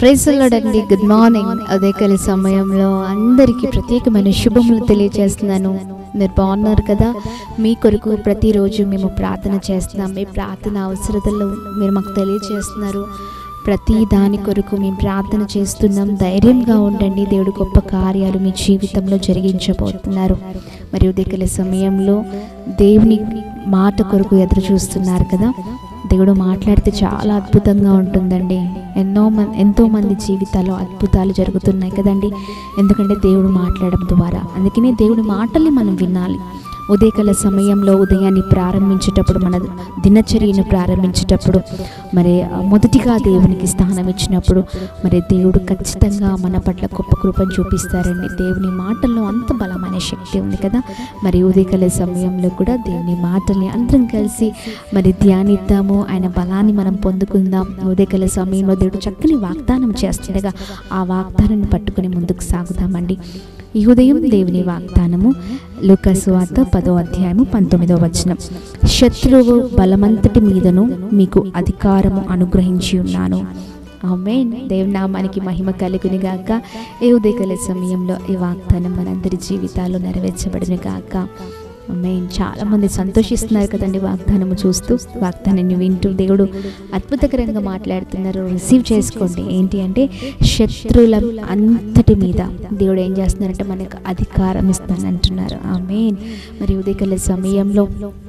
ప్రైజ్లాడండి good morning ఉదయకాల సమయంలో అందరికీ ప్రత్యేకమైన శుభములు తెలియజేస్తున్నాను మీరు బాగున్నారు కదా మీ కొరకు ప్రతిరోజు మేము ప్రార్థన చేస్తున్నాం మీ ప్రార్థన అవసరతలు మీరు మాకు తెలియజేస్తున్నారు ప్రతి దాని కొరకు మేము ప్రార్థన చేస్తున్నాం ధైర్యంగా ఉండండి దేవుడు గొప్ప కార్యాలు మీ జీవితంలో జరిగించబోతున్నారు మరి ఉదయకాల సమయంలో దేవుని మాట కొరకు ఎదురు చూస్తున్నారు కదా దేవుడు మాట్లాడితే చాలా అద్భుతంగా ఉంటుందండి ఎన్నో మంది ఎంతో మంది జీవితాల్లో అద్భుతాలు జరుగుతున్నాయి కదండి ఎందుకంటే దేవుడు మాట్లాడడం ద్వారా అందుకనే దేవుడి మాటల్ని మనం వినాలి ఉదయకాల సమయంలో ఉదయాన్ని ప్రారంభించేటప్పుడు మన దినచర్యను ప్రారంభించేటప్పుడు మరి ఆ, మొదటిగా దేవునికి స్థానం ఇచ్చినప్పుడు మరి దేవుడు ఖచ్చితంగా మన పట్ల గొప్ప కృపను చూపిస్తారండి దేవుని మాటల్లో అంత బలమైన శక్తి ఉంది కదా మరి ఉదయకాల సమయంలో కూడా దేవుని మాటల్ని అందరం కలిసి మరి ధ్యానిద్దాము ఆయన బలాన్ని మనం పొందుకుందాం ఉదయకాల సమయంలో దేవుడు చక్కని వాగ్దానం చేస్తుండగా ఆ వాగ్దానాన్ని పట్టుకుని ముందుకు సాగుదామండి ఈ ఉదయం దేవుని వాగ్దానము లూకాసు వార్త పదో అధ్యాయము పంతొమ్మిదో వచనం శత్రువు బలమంతటి మీదను మీకు అధికారము అనుగ్రహించి ఉన్నాను ఆమేన్ దేవుని నామానికి మహిమ కలుగుని గాక ఏ ఉదయకాల సమయంలో ఈ వాగ్దానం మనందరి జీవితాల్లో నెరవేర్చబడిన గాక ఆమేన్ చాలా మంది సంతోషిస్తున్నారు కదండి వాగ్దానము చూస్తూ వాగ్దానాన్ని వింటూ దేవుడు అద్భుతకరంగా మాట్లాడుతున్నారు రిసీవ్ చేసుకోండి ఏంటి అంటే శత్రువుల అంతటి మీద దేవుడు ఏం చేస్తున్నారంటే మనకు అధికారం ఇస్తాను అంటున్నారు ఆమేన్ మరి ఉదయకాల సమయంలో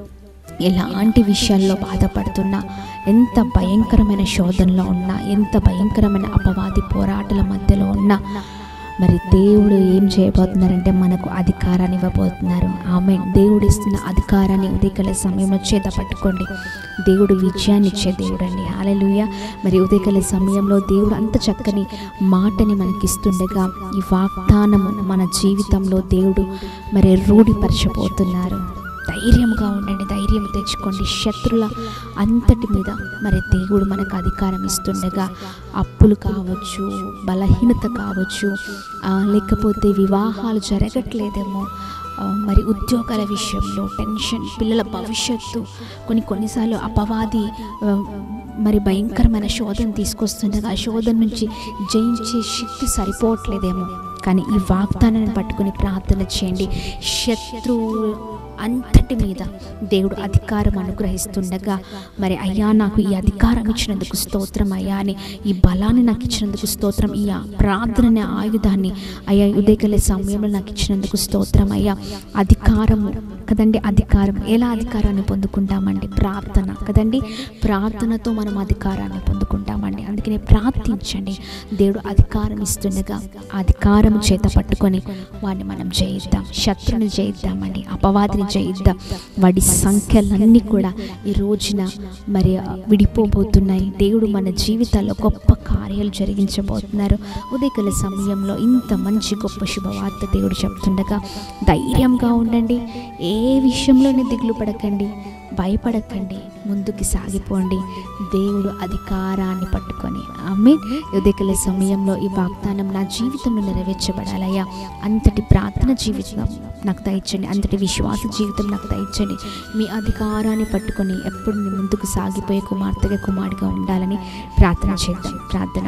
ఎలాంటి విషయాల్లో బాధపడుతున్నా ఎంత భయంకరమైన శోధనలో ఉన్నా ఎంత భయంకరమైన అపవాది పోరాటాల మధ్యలో ఉన్నా మరి దేవుడు ఏం చేయబోతున్నారంటే మనకు అధికారాన్ని ఇవ్వబోతున్నారు ఆమె దేవుడు ఇస్తున్న అధికారాన్ని ఉదయకాల సమయంలో చేత పట్టుకోండి దేవుడు విజయాన్ని ఇచ్చే దేవుడు అండి హాలలుయ మరి ఉదయకాల సమయంలో దేవుడు అంత చక్కని మాటని మనకి ఇస్తుండగా ఈ వాగ్దానము మన జీవితంలో దేవుడు మరి రూఢిపరచబోతున్నారు ధైర్యంగా ఉండండి ధైర్యం తెచ్చుకోండి శత్రుల అంతటి మీద మరి దేవుడు మనకు అధికారం ఇస్తుండగా అప్పులు కావచ్చు బలహీనత కావచ్చు ఆ, లేకపోతే వివాహాలు జరగట్లేదేమో ఆ, మరి ఉద్యోగాల విషయంలో టెన్షన్ పిల్లల భవిష్యత్తు కొన్ని కొన్నిసార్లు అపవాది ఆ, మరి భయంకరమైన శోధన తీసుకొస్తుండగా ఆ శోధన నుంచి జయించే శక్తి సరిపోవట్లేదేమో కానీ ఈ వాగ్దానాన్ని పట్టుకొని ప్రార్థన చేయండి శత్రువు అంతటి మీద దేవుడు అధికారం అనుగ్రహిస్తుండగా మరి అయ్యా నాకు ఈ అధికారం ఇచ్చినందుకు స్తోత్రం అయ్యా అని ఈ బలాన్ని నాకు ఇచ్చినందుకు స్తోత్రం ఈ ఆ ప్రార్థన అనే ఆయుధాన్ని అయ్యా ఉదయకలే సమయంలో నాకు ఇచ్చినందుకు స్తోత్రం అయ్యా అధికారము కదండి అధికారం ఎలా అధికారాన్ని పొందుకుంటామండి ప్రార్థన కదండి ప్రార్థనతో మనం అధికారాన్ని పొందుకుంటామండి అందుకనే ప్రార్థించండి దేవుడు అధికారం ఇస్తుండగా ఆ అధికారం చేత పట్టుకొని వాడిని మనం జయిద్దాం శత్రుని జయిద్దామండి అపవాదిని జయిద్దాం వాడి సంఖ్యలన్నీ కూడా ఈ రోజున మరి విడిపోబోతున్నాయి దేవుడు మన జీవితాల్లో గొప్ప కార్యాలు జరిగించబోతున్నారు ఉదయకాల సమయంలో ఇంత మంచి గొప్ప శుభవార్త దేవుడు చెప్తుండగా ధైర్యంగా ఉండండి ఏ విషయంలోనే దిగులు పడకండి భయపడకండి ముందుకు సాగిపోండి దేవుడు అధికారాన్ని పట్టుకొని ఆమె ఉదయకాల సమయంలో ఈ వాగ్దానం నా జీవితంలో నెరవేర్చబడాలయ్యా అంతటి ప్రార్థన జీవితం నాకు దయచండి అంతటి విశ్వాస జీవితం నాకు దయచండి మీ అధికారాన్ని పట్టుకొని ఎప్పుడు నేను ముందుకు సాగిపోయే కుమార్తెగా కుమారుడిగా ఉండాలని ప్రార్థన చేద్దాం ప్రార్థన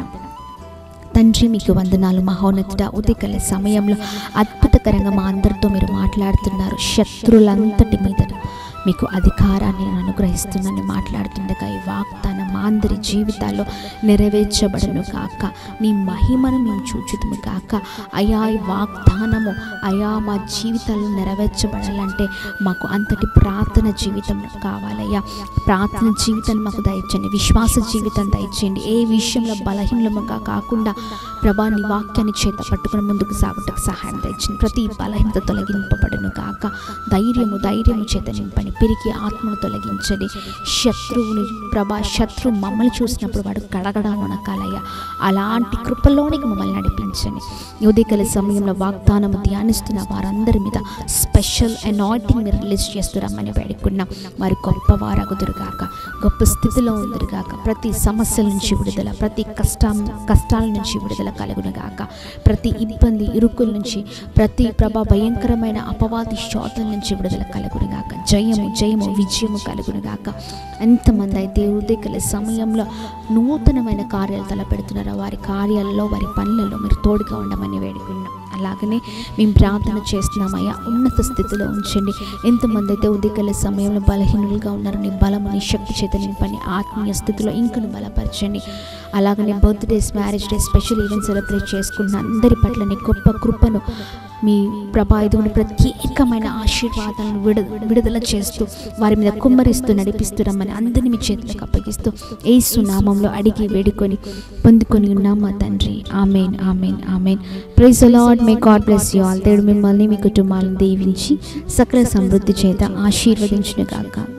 తండ్రి మీకు వందనాలు మహోన్నతుడ ఉదయకాల సమయంలో అద్భుతకరంగా మా అందరితో మీరు మాట్లాడుతున్నారు శత్రులంతటి మీద మీకు అధికారాన్ని నేను అనుగ్రహిస్తున్నానని మాట్లాడుతుండగా ఈ వాగ్దానం మా అందరి జీవితాల్లో నెరవేర్చబడను కాక మీ మహిమను మేము చూచుతుము కాక అయా ఈ వాగ్దానము అయా మా జీవితాల్లో నెరవేర్చబడాలంటే మాకు అంతటి ప్రార్థన జీవితం కావాలయ్యా ప్రార్థన జీవితాన్ని మాకు దయచండి విశ్వాస జీవితం దయచేయండి ఏ విషయంలో బలహీనముగా కాకుండా ప్రభా నీ వాక్యాన్ని చేత పట్టుకుని ముందుకు సాగుటకు సహాయం దయచండి ప్రతి బలహీనత తొలగింపబడును కాక ధైర్యము ధైర్యము చేత నింపండి పిరికి ఆత్మను తొలగించండి శత్రువుని ప్రభా శత్రువు మమ్మల్ని చూసినప్పుడు వాడు కడగడా వణకాలయ్యా అలాంటి కృపలోనికి మమ్మల్ని నడిపించండి ఉదయకాల సమయంలో వాగ్దానము ధ్యానిస్తున్న వారందరి మీద స్పెషల్ అనాయింటింగ్ మీరు రిలీజ్ చేస్తున్నామని వేడుకున్నాం వారి గొప్పవారగుదురుగాక గొప్ప స్థితిలో ఉందిరుగాక ప్రతి సమస్యల నుంచి విడుదల ప్రతి కష్టం కష్టాల నుంచి విడుదల కలుగునుగాక ప్రతి ఇబ్బంది ఇరుకుల నుంచి ప్రతి ప్రభా భయంకరమైన అపవాది శోధల నుంచి విడుదల కలుగునుగాక జయము జయము జయము విజయము కలుగును గాక ఎంతమంది అయితే ఉదయకాల సమయంలో నూతనమైన కార్యాలు తలపెడుతున్నారో వారి కార్యాలలో వారి పనులలో మీరు తోడుగా ఉండమని వేడుకున్నాం అలాగనే మేము ప్రార్థన చేస్తున్నామయ్యా ఉన్నత స్థితిలో ఉంచండి ఎంతమంది అయితే ఉదయకాల సమయంలో బలహీనులుగా ఉన్నారో నీ బలము నీ శక్తి చేత నింపని ఆత్మీయ స్థితిలో ఇంకను బలపరచండి అలాగనే birthdays marriage day special event celebrate చేసుకుంటున్న అందరి పట్ల నీ గొప్ప కృపను మీ ప్రభావితమైన ప్రత్యేకమైన ఆశీర్వాదాలను విడ విడుదల చేస్తూ వారి మీద కుమ్మరిస్తూ నడిపిస్తూ రమ్మని అందరినీ మీ చేతులకు అప్పగిస్తూ ఏసు నామంలో అడిగి వేడుకొని పొందుకొని ఉన్నాం మా తండ్రి amen amen amen praise Lord may God bless you all దేవుడు మిమ్మల్ని మీ కుటుంబాలను దీవించి సకల సమృద్ధి చేత ఆశీర్వదించిన గాక